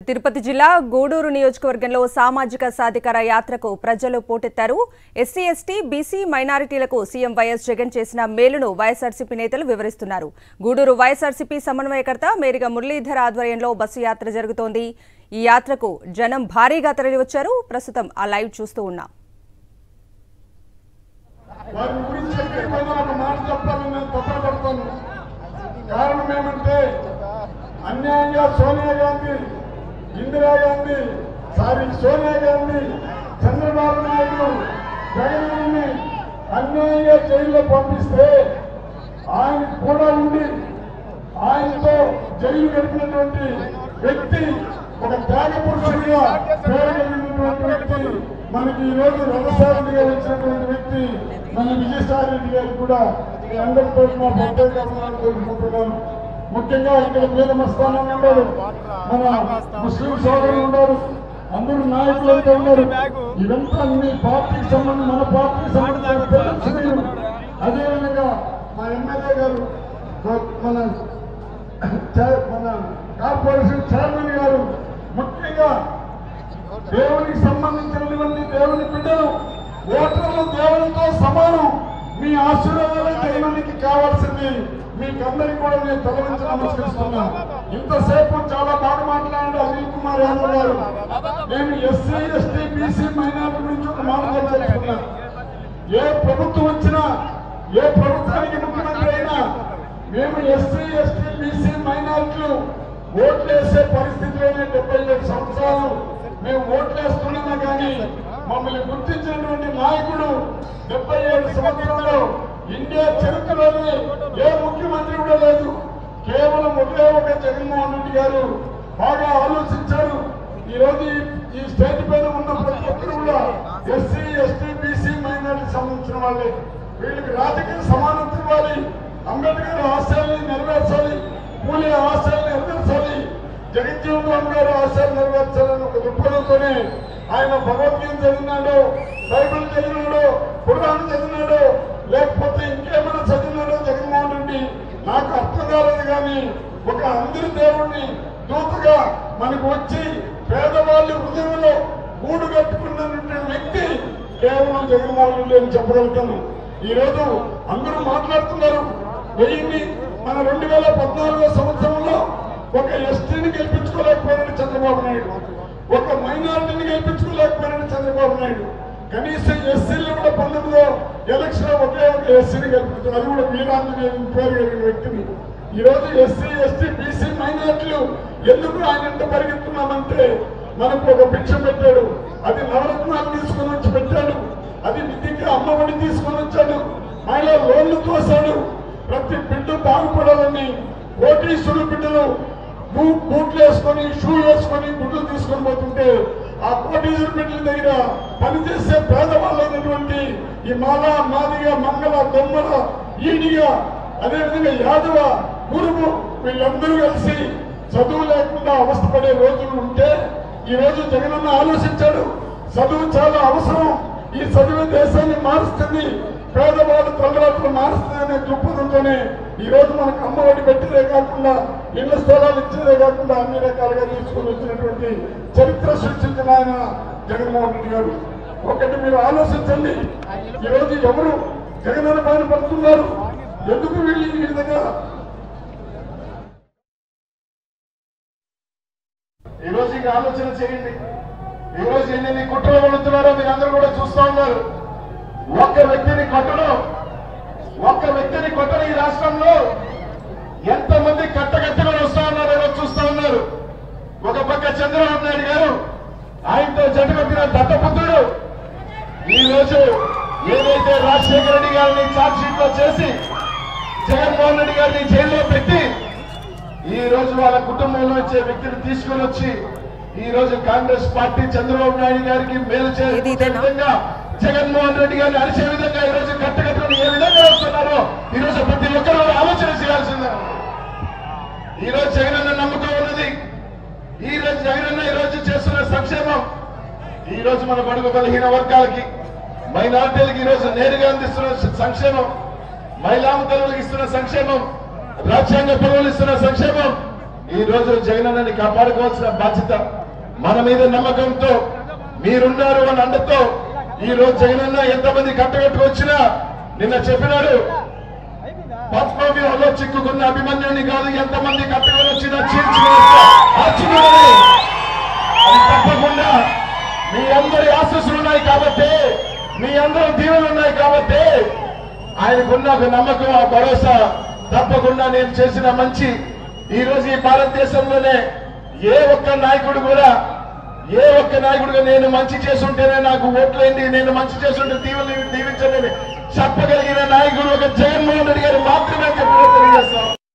తిరుపతి జిల్లా గూడూరు నియోజకవర్గంలో సామాజిక సాధికార యాత్రకు ప్రజలు పోటెత్తారు ఎస్సీ ఎస్టీ బీసీ మైనారిటీలకు సీఎం వైఎస్ జగన్ చేసిన మేలును వైఎస్ఆర్సీపీ నేతలు వివరిస్తున్నారు గూడూరు వైఎస్ఆర్సీపీ సమన్వయకర్త మేరిగ మురళీధర్ ఆధ్వర్యంలో బస్సు యాత్ర జరుగుతోంది ఈ యాత్రకు జనం భారీగా తరలివచ్చారు ప్రస్తుతం ఆ లైవ్ చూస్తూ ఉన్నాం వారి గురించి ఎక్కడికైనా ఒక మాట చెప్పాలని నేను తప్పపడతాను కారణం ఏమంటే అన్యాయంగా సోనియా గాంధీ ఇందిరాగాంధీ సారీ సోనియా గాంధీ చంద్రబాబు నాయుడు జగన్ అన్యాయంగా జైల్లో పంపిస్తే ఆయన కూడా ఉండి ఆయనతో జైలు గడిపినటువంటి వ్యక్తి ఒక త్యాగ పురుషుడిగా పేరు కలిగినటువంటి వ్యక్తి మనకి ఈ రోజు రథసారథిగా వచ్చినటువంటి వ్యక్తి మన విజయసాయి రెడ్డి గారు కూడా మీ అందరితో నా ప్రత్యేక అభినందనలు తెలుపుకుంటున్నాను ముఖ్యంగా ఇక్కడ మీద మస్తానం ఉన్నారు మన ముస్లిం సోదరులు ఉన్నారు అందరూ నాయకులు అయితే ఉన్నారు ఇదంతా మీ పార్టీకి సంబంధించి మన పార్టీకి సంబంధించిన తెలుసు మీరు. అదేవిధంగా మా ఎమ్మెల్యే గారు మన చైర్- మన కార్పొరేషన్ చైర్మన్ గారు ముఖ్యంగా దేవునికి సంబంధించినటువంటి దేవుని బిడ్డలు ఓటర్లు దేవునితో సమానం మీ ఆశీర్వాదాలు జగనానికి కావాల్సింది మీకందరికీ కూడా నేను తలవంచి నమస్కరిస్తున్నాను ఇంతసేపు చాలా బాగా మాట్లాడారు అనిల్ కుమార్ యాదవ్ గారు నేను ఎస్సీ ఎస్టీ బీసీ మైనారిటీ నుంచి ఒక మాట చెప్పాలనుకున్నాను ఏ ప్రభుత్వం వచ్చినా ఏ ప్రభుత్వానికి ముఖ్యమంత్రి అయినా మేము ఎస్సీ ఎస్టీ బీసీ మైనారిటీలు ఓట్లేసే పరిస్థితిలోనే డెబ్బై ఏడు సంవత్సరాలు మేము ఓట్లేస్తున్నామా కానీ మమ్మల్ని గుర్తించినటువంటి నాయకుడు డెబ్బై ఏడు సంవత్సరంలో ఇండియా చరిత్రలోనే ఏ ముఖ్యమంత్రి కూడా లేదు కేవలం ఒకే ఒక జగన్మోహన్ రెడ్డి గారు బాగా ఆలోచించారు ఈ రోజు ఈ- ఈ స్టేజ్ పైన ఉన్న ప్రతి ఒక్కరు కూడా ఎస్సీ ఎస్టీ బీసీ మైనారిటీ సంబంధించిన వాళ్ళే వీళ్ళకి రాజకీయ సమానత్వం ఇవ్వాలి అంబేద్కర్ ఆశయాల్ని నెరవేర్చాలి పూలే ఆశయాల్ని నెరవేర్చాలి జగజ్జీవన్ రామ్ గారు ఆశయాలు నెరవేర్చాలని ఒక దృక్పథంతోనే ఆయన భగవద్గీత చదివినాడో బైబిల్ చదివినాడో పురాణం చదివినాడో లేకపోతే ఇంకేమైనా చదివినాడో జగన్మోహన్ రెడ్డి నాకు అర్థం కాలేదు కానీ ఒక అందరి దేవుణ్ణి దూతగా మనకు వచ్చి పేదవాళ్ళ హృదయంలో గూడు కట్టుకున్నటువంటి వ్యక్తి కేవలం జగన్మోహన్ రెడ్డి అని చెప్పగలుగుతాను ఈ రోజు అందరూ మాట్లాడుతున్నారు వెయ్యిన్ని మన రెండు వేల పద్నాలుగో సంవత్సరంలో ఒక ఎస్టీని గెలిపించుకోలేకపోయాడు చంద్రబాబు నాయుడు ఒక మైనారిటీని గెలిపించుకోలేకపోయాడు చంద్రబాబు నాయుడు కనీసం ఎస్సీలు కూడా పంతొమ్మిదో ఎలక్షన్ ఒకే ఒక ఎస్సీని గెలిపించారు అది కూడా వీరాంజనేయ పేరు కలిగిన వ్యక్తిని ఈ రోజు ఎస్సీ ఎస్టీ బీసీ మైనార్టీలు ఎందుకు ఆయన ఎంత పరిగెత్తున్నామంటే మనకు ఒక భిక్ష పెట్టాడు అది నవరత్నాలు తీసుకొని వచ్చి పెట్టాడు అది విద్యకి అమ్మఒడి తీసుకొని వచ్చాడు మహిళా లోన్లు తోశాడు ప్రతి బిడ్డ బాగుపడాలని కోటీశ్వరుల బిడ్డలు బూ- బూట్లు వేసుకొని షూ వేసుకొని గుడ్లు తీసుకొని పోతుంటే ఆ కోటీశ్వర బిడ్డల దగ్గర పనిచేసే పేదవాళ్ళైనటువంటి ఈ మాల మాదిగ మంగళ దొమ్మల ఈడిగా అదేవిధంగా యాదవ గురువు వీళ్ళందరూ కలిసి చదువు లేకుండా అవస్థపడే రోజులు ఉంటే ఈ రోజు జగనన్న ఆలోచించాడు చదువు చాలా అవసరం ఈ చదువు దేశాన్ని మారుస్తుంది పేదవాళ్ళు తొందరట్లు మారుస్తుంది అనే దృక్పథంతోనే ఈ రోజు మనకు అమ్మఒడి పెట్టిదే కాకుండా ఇళ్ల స్థలాలు ఇచ్చేదే కాకుండా అన్ని రకాలుగా తీసుకొని వచ్చినటువంటి చరిత్ర సృష్టించిన ఆయన జగన్మోహన్ రెడ్డి గారు ఒకటి మీరు ఆలోచించండి ఈ రోజు ఎవరు జగనన్న పైన పడుతున్నారు ఎందుకు వీళ్ళు ఈ విధంగా ఈ రోజు ఇంకా ఆలోచన చేయండి ఈ రోజు ఎన్ని కుట్రలు పడుతున్నారో మీరు అందరూ కూడా చూస్తా ఉన్నారు ఒక్క వ్యక్తిని కొట్టడం ఒక్క వ్యక్తిని కొట్టడం ఈ రాష్ట్రంలో ఎంతమంది కట్టకట్టుకొని వస్తా ఉన్నారో ఈరోజు చూస్తా ఉన్నారు ఒక పక్క చంద్రబాబు నాయుడు గారు ఆయనతో జట్టుకొట్టిన దత్తపుత్రుడు ఈ రోజు ఏదైతే రాజశేఖర రెడ్డి గారిని ఛార్జ్ షీట్ లో చేసి జగన్మోహన్ రెడ్డి గారిని జైల్లో పెట్టి ఈ రోజు వాళ్ళ కుటుంబంలో వచ్చే వ్యక్తిని తీసుకొని వచ్చి ఈ రోజు కాంగ్రెస్ పార్టీ చంద్రబాబు నాయుడు గారికి మేలు ఏది చేసే ఇదేనా? విధంగా జగన్మోహన్ రెడ్డి గారిని అరిచే విధంగా ఈ రోజు కట్టకట్టుకుని ఏ విధంగా వస్తున్నారో ఈ రోజు ప్రతి ఒక్కరూ ఆలోచన చేయాల్సిందే ఈ రోజు జగనన్న నమ్మకం ఉన్నది ఈ రోజు జగనన్న ఈ రోజు చేస్తున్న సంక్షేమం ఈ రోజు మన బడుగు బలహీన వర్గాలకి మైనార్టీలకు ఈ రోజు నేరుగా అందిస్తున్న సంక్షేమం మహిళా తల్లులకు ఇస్తున్న సంక్షేమం రాజ్యాంగ పదవులు ఇస్తున్న సంక్షేమం ఈ రోజు జగనన్నని కాపాడుకోవాల్సిన బాధ్యత మన మీద నమ్మకంతో మీరున్నారు అని అండతో ఈ రోజు జగనన్న ఎంతమంది కట్టగట్టు వచ్చినా నిన్న చెప్పినాడు పద్మవ్యూహంలో చిక్కుకున్న అభిమన్యుని కాదు ఎంతమంది కట్టుకొని వచ్చినా చీల్చుకుని అర్జునుడని అది తప్పకుండా మీ అందరి ఆశస్సులు ఉన్నాయి కాబట్టి మీ అందరి దీవెనలు ఉన్నాయి కాబట్టి ఆయనకున్న ఒక నమ్మకం ఆ భరోసా తప్పకుండా నేను చేసిన మంచి ఈ రోజు ఈ భారతదేశంలోనే ఏ ఒక్క నాయకుడు కూడా ఏ ఒక్క నాయకుడిగా నేను మంచి చేస్తుంటేనే నాకు ఓట్లేండి నేను మంచి చేస్తుంటే దీవెని దీవించండి అని చెప్పగలిగిన నాయకుడు ఒక జగన్మోహన్ రెడ్డి గారు మాత్రమే చెప్పి తెలియజేస్తాం